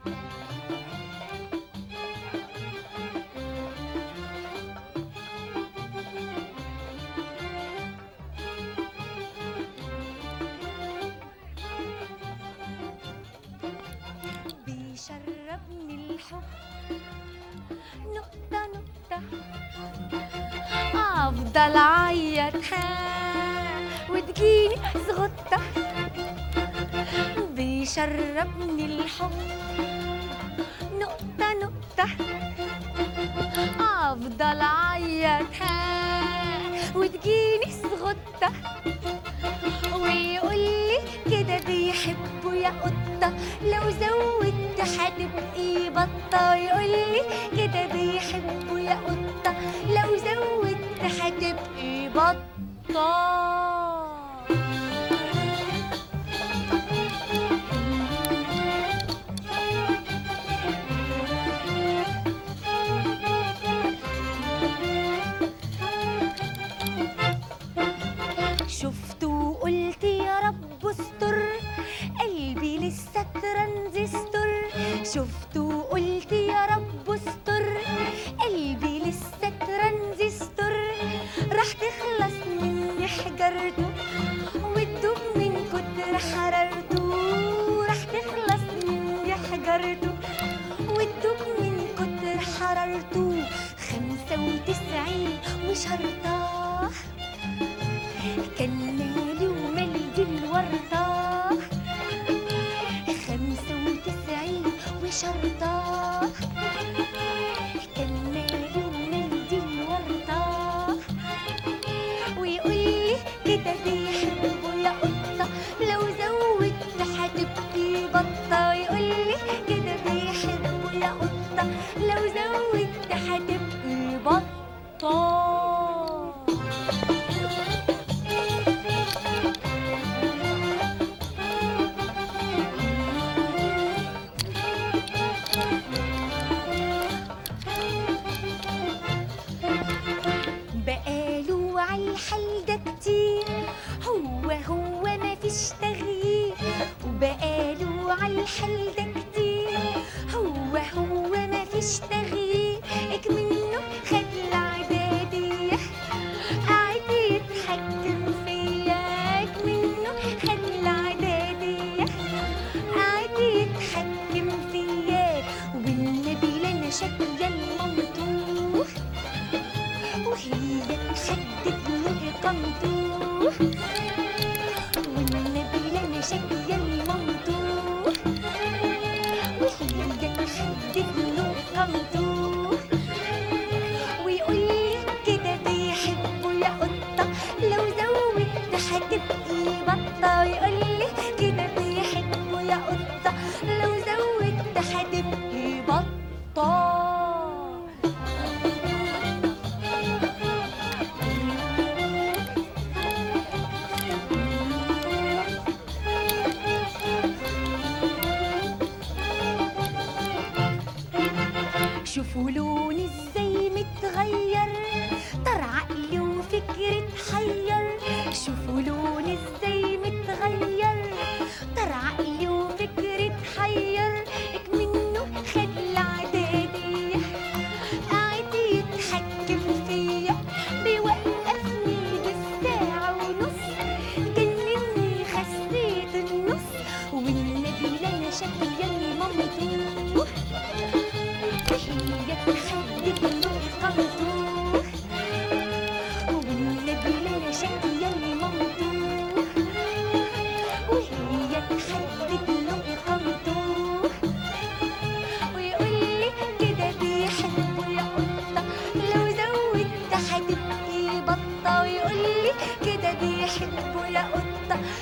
بيشربني الحب نقطة نقطة أفضل أعيط ها وتجيني زغطة بيشربني الحب نقطة نقطة أفضل أعيط ها وتجيني زغطة ويقول لي كده بيحبه يا قطة لو زودت هتبقي بطة ويقول لي كده بيحبه يا قطة لو زودت هتبقي بطة شفت وقلت يا رب استر قلبي لسه ترانزستور شفت وقلت يا رب استر قلبي لسه ترانزستور راح تخلص مني حجرته وتدوب من كتر حرارته راح تخلص مني حجرته وتدوب من كتر حرارته خمسة وتسعين وشرطاه كان مالي ومالي الورطة خمسة وتسعين وشرطة كان مالي ومالي الورطة ويقول لي كده بيحبه يا قطة لو زودت هتبقي بطة ويقول لي كده بيحبه يا قطة لو زودت هتبقي بطة بقاله عالحال ده كتير هو هو مفيش تغيير وبقاله عالحال ده كتير هو هو مفيش تغيير اكمنه خد العدادية قاعد يتحكم فيا اكمنه خد العدادية قاعد يتحكم فيا وبالنبي لنا شكل المنطوح وهي خدت له إقامته والنبي لنا شكل المنطوح وهي خدت له إقامته ويقول لي كده بيحبه يا قطة لو زودت هتبقي بطة ويقول لي كده بيحبه يا قطة لو زودت هتبقي بطة شوفوا لوني ازاي متغير طر عقلي وفكري اتحير شوفوا لوني ازاي متغير طر عقلي وفكري اتحير اكمنه خد العدادية قاعد يتحكم فيا بيوقفني بالساعة ونص جنني خسيت النص والنبي لنا شكل الممدوح هي خدت له إقامته والنبي لنا شكل الممدوح وهي خدت له إقامته ويقول لي كده بيحبه يا قطة لو زودت هتبقي بطة ويقول لي كده بيحبه يا قطة